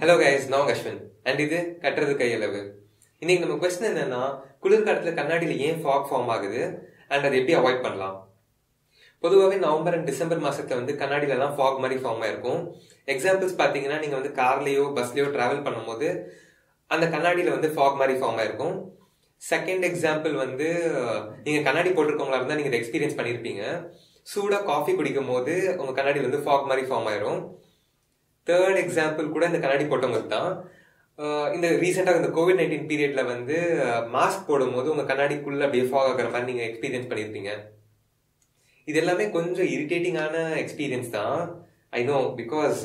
hello guys நான் Ashwin and இது கட்டுறது கையளவு இன்னைக்கு நம்ம கொஸ்டின் என்னன்னா குளிர்காலத்துல கண்ணாடியில ஏன் ஃபாக் ஃபார்ம் ஆகுது அண்ட் அதை எப்படி அவாய்ட் பண்ணலாம் பொதுவாகவே நவம்பர் அண்ட் டிசம்பர் மாசத்துல வந்து கண்ணாடியில தான் ஃபாக் மாதிரி ஃபார்ம் ஆயிருக்கும் எக்ஸாம்பிள்ஸ் பாத்தீங்கன்னா நீங்க வந்து கார்லயோ பஸ்லயோ டிராவல் பண்ணும்போது அந்த கண்ணாடியில வந்து ஃபாக் மாதிரி ஃபார்ம் ஆயிருக்கும் செகண்ட் எக்ஸாம்பிள் வந்து நீங்க கண்ணாடி போட்டிருக்கவங்களா இருந்தா நீங்க எக்ஸ்பீரியன்ஸ் பண்ணிருப்பீங்க சூடா காஃபி குடிக்கும் போது உங்க கண்ணாடியில வந்து ஃபாக் மாதிரி ஃபார்ம் ஆயிரும் தேர்ட் எக்ஸாம்பிள் கூட இந்த கண்ணாடி போட்டவங்களுக்கு தான் அஹ் இந்த ரீசெண்டாக இந்த கோவிட் நைன்டீன் பீரியட்ல வந்து மாஸ்க் போடும்போது உங்க கண்ணாடிக்குள்ள அப்படியே ஃபாக் ஆகிற மாதிரி நீங்க எக்ஸ்பீரியன்ஸ் பண்ணியிருப்பீங்க இது எல்லாமே கொஞ்சம் இரிட்டேட்டிங்கான எக்ஸ்பீரியன்ஸ் தான் ஐ நோ பிகாஸ்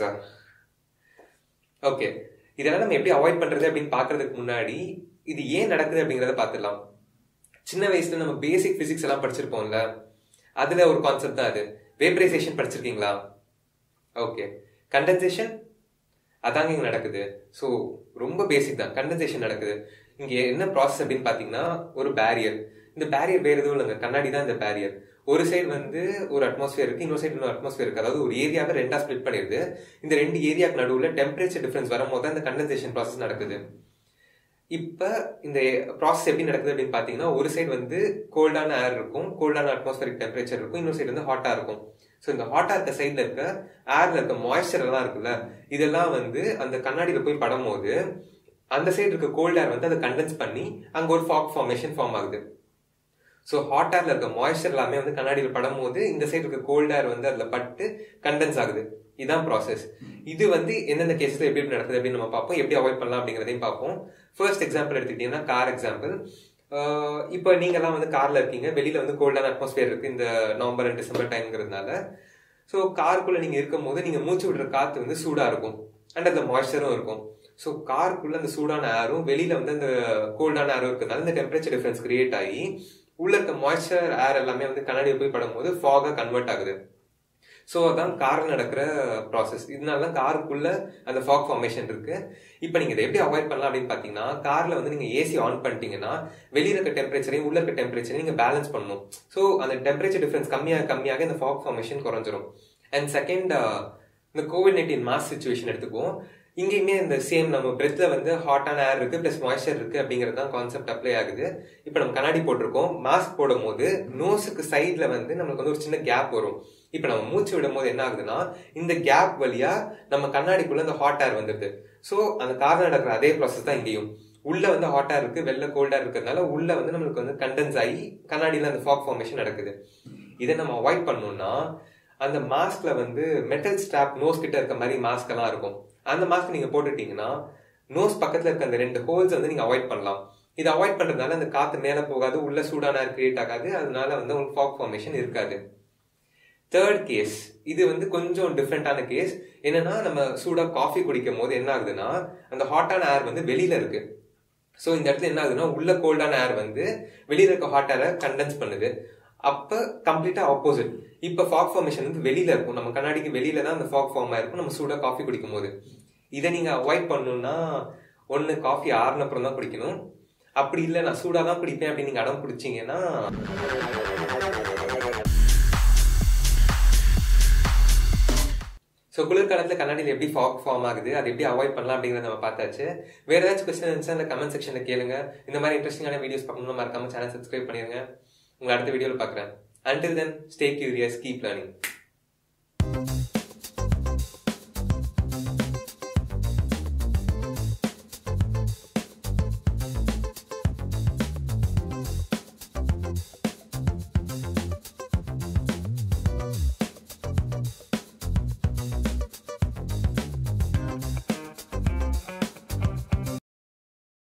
ஓகே இதெல்லாம் நம்ம எப்படி அவாய்ட் பண்றது அப்படின்னு பாக்குறதுக்கு முன்னாடி இது ஏன் நடக்குது அப்படிங்கறத பார்த்துடலாம் சின்ன வயசுல நம்ம பேசிக் பிசிக்ஸ் எல்லாம் படிச்சிருப்போம்ல அதுல ஒரு கான்செப்ட் தான் அது வேப்பரைசேஷன் படிச்சிருக்கீங்களா ஓகே கண்டென்சேஷன் அதாங்க இங்க நடக்குது ஸோ ரொம்ப பேசிக் தான் கண்டென்சேஷன் நடக்குது இங்க என்ன ப்ராசஸ் அப்படின்னு பாத்தீங்கன்னா ஒரு பேரியர் இந்த பேரியர் வேற எதுவும் இல்லைங்க கண்ணாடி தான் இந்த பேரியர் ஒரு சைடு வந்து ஒரு அட்மாஸ்பியர் இருக்கு இன்னொரு சைடு இன்னொரு அட்மாஸ்பியர் இருக்கு அதாவது ஒரு ஏரியாவை ரெண்டா ஸ்ப்ளிட் பண்ணிடுது இந்த ரெண்டு ஏரியாக்கு நடுவுல டெம்பரேச்சர் டிஃபரன்ஸ் வரும்போது தான் இந்த கண்டென்சேஷன் ப்ராசஸ் நடக்குது இப்ப இந்த ப்ராசஸ் எப்படி நடக்குது அப்படின்னு பாத்தீங்கன்னா ஒரு சைடு வந்து கோல்டான ஏர் இருக்கும் கோல்டான அட்மாஸ்பியரிக் டெம்பரேச்சர் இருக்கும் இன்னொரு சைடு வந்து ஹாட்டா இருக்கும் ஸோ இந்த ஹாட்டா இருக்க சைட்ல இருக்க ஏர்ல இருக்க மாய்ஸ்சர் எல்லாம் இருக்குல்ல இதெல்லாம் வந்து அந்த கண்ணாடியில போய் படும் போது அந்த சைடு இருக்க கோல்ட் ஏர் வந்து அதை கண்டென்ஸ் பண்ணி அங்க ஒரு ஃபாக் ஃபார்மேஷன் ஃபார்ம் ஆகுது ஸோ ஹாட் ஏர்ல இருக்க மாய்ஸ்சர் எல்லாமே வந்து கண்ணாடியில் படும் போது இந்த சைடு இருக்க கோல்ட் ஏர் வந்து அதுல பட்டு கண்டென்ஸ் ஆகுது இதான் ப்ராசஸ் இது வந்து எந்தெந்த கேஸ்ல எப்படி எப்படி நடக்குது அப்படின்னு நம்ம பார்ப்போம் எப்படி அவாய்ட் பண்ணலாம் அப்படிங்கிறதையும் பார்ப்போம் ஃபர்ஸ்ட் எக்ஸாம்பிள் எடுத்துக்கிட்டீங்கன்னா கார் எக்ஸாம்பிள் இப்போ நீங்கெல்லாம் வந்து கார்ல இருக்கீங்க வெளியில வந்து கோல்டான அட்மாஸ்பியர் இருக்கு இந்த நவம்பர் அண்ட் டிசம்பர் டைம்ங்கிறதுனால ஸோ காருக்குள்ள நீங்க இருக்கும் போது நீங்க மூச்சு விடுற காத்து வந்து சூடா இருக்கும் அண்ட் அந்த மாய்ஸ்சரும் இருக்கும் ஸோ காருக்குள்ள அந்த சூடான ஏரும் வெளியில வந்து அந்த கோல்டான ஏரும் இருக்கிறதுனால இந்த டெம்பரேச்சர் டிஃபரன்ஸ் கிரியேட் ஆகி உள்ள இருக்க மாய்ஸ்சர் ஏர் எல்லாமே வந்து கண்ணாடியில் போய் படும் போது ஃபாகா கன்வெர்ட் ஆகுது ஸோ அதான் காரில் நடக்கிற ப்ராசஸ் இதனால தான் காருக்குள்ள அந்த ஃபாக் ஃபார்மேஷன் இருக்கு இப்போ நீங்க இதை எப்படி அவாய்ட் பண்ணலாம் அப்படின்னு பார்த்தீங்கன்னா கார்ல வந்து நீங்க ஏசி ஆன் பண்ணிட்டீங்கன்னா வெளியில இருக்க டெம்பரேச்சரையும் உள்ள இருக்க டெம்பரேச்சரையும் நீங்க பேலன்ஸ் பண்ணணும் ஸோ அந்த டெம்பரேச்சர் டிஃபரன்ஸ் கம்மியாக கம்மியாக இந்த ஃபாக் ஃபார்மேஷன் குறைஞ்சிரும் அண்ட் செகண்ட் இந்த கோவிட் நைன்டீன் மாஸ் சுச்சுவேஷன் எடுத்துக்குவோம் இங்கேயுமே இந்த சேம் நம்ம பிரெத்ல வந்து ஹாட்டான ஏர் இருக்கு பிளஸ் மாய்ஸ்சர் இருக்கு அப்படிங்கிறது தான் கான்செப்ட் அப்ளை ஆகுது இப்போ நம்ம கண்ணாடி போட்டிருக்கோம் மாஸ்க் போடும் போது நோஸுக்கு சைட்ல வந்து நம்மளுக்கு வந்து ஒரு சின்ன கேப் வரும் இப்போ நம்ம மூச்சு விடும் போது என்ன ஆகுதுன்னா இந்த கேப் வழியா நம்ம கண்ணாடிக்குள்ள இந்த ஹாட் ஏர் வந்துருது ஸோ அந்த காரணம் நடக்கிற அதே ப்ராசஸ் தான் இங்கேயும் உள்ள வந்து ஹாட்டா இருக்கு வெளில கோல்டா இருக்கிறதுனால உள்ள வந்து நம்மளுக்கு வந்து கண்டென்ஸ் ஆகி கண்ணாடியில அந்த ஃபாக் ஃபார்மேஷன் நடக்குது இதை நம்ம அவாய்ட் பண்ணோம்னா அந்த மாஸ்க்ல வந்து மெட்டல் ஸ்டாப் நோஸ் கிட்ட இருக்க மாதிரி மாஸ்க் எல்லாம் இருக்கும் அந்த மாஸ்க் நீங்க போட்டுட்டீங்கன்னா நோஸ் பக்கத்துல இருக்க அந்த ரெண்டு ஹோல்ஸ் வந்து நீங்க அவாய்ட் பண்ணலாம் இதை அவாய்ட் பண்றதுனால அந்த காத்து மேல போகாது உள்ள சூடான கிரியேட் ஆகாது அதனால வந்து உங்களுக்கு ஃபாக் ஃபார்மேஷன் இருக்காது தேர்ட் கேஸ் இது வந்து கொஞ்சம் டிஃப்ரெண்டான கேஸ் என்னன்னா நம்ம சூடா காஃபி குடிக்கும் போது என்ன ஆகுதுன்னா அந்த ஹாட்டான ஏர் வந்து வெளியில இருக்கு ஸோ இந்த இடத்துல என்ன ஆகுதுன்னா உள்ள கோல்டான ஏர் வந்து வெளியில இருக்க ஹாட் ஏரை கண்டென்ஸ் பண்ணுது அப்ப கம்ப்ளீட்டா ஆப்போசிட் இப்ப ஃபாக் ஃபார்மேஷன் வந்து வெளியில இருக்கும் நம்ம கண்ணாடிக்கு வெளியில தான் அந்த ஃபாக் ஃபார்ம் ஆயிருக்கும் நம்ம சூடா காஃபி குடிக்கும் போது இதை நீங்க அவாய்ட் பண்ணணும்னா ஒன்னு காஃபி ஆறுன அப்புறம் தான் குடிக்கணும் அப்படி இல்லை நான் சூடா தான் குடிப்பேன் அப்படின்னு நீங்க அடம் பிடிச்சீங்கன்னா ஸோ குளிர்காலத்தில் கண்ணாடியில் எப்படி ஃபாக் ஃபார்ம் ஆகுது அதை எப்படி அவாய்ட் பண்ணலாம் அப்படிங்கிறத நம்ம பார்த்தாச்சு வேற ஏதாச்சும் கொஸ்டின் இருந்துச்சா அந்த கமெண்ட் செக்ஷனில் கேளுங்க இந்த மாதிரி இன்ட்ரெஸ்டிங்கான வீடியோஸ் பார்க்கணும்னா மறக்காம சேனல் சப்ஸ்கிரைப் பண்ணிருங்க உங்களை அடுத்த வீடியோவில் பார்க்குறேன் until then stay curious keep learning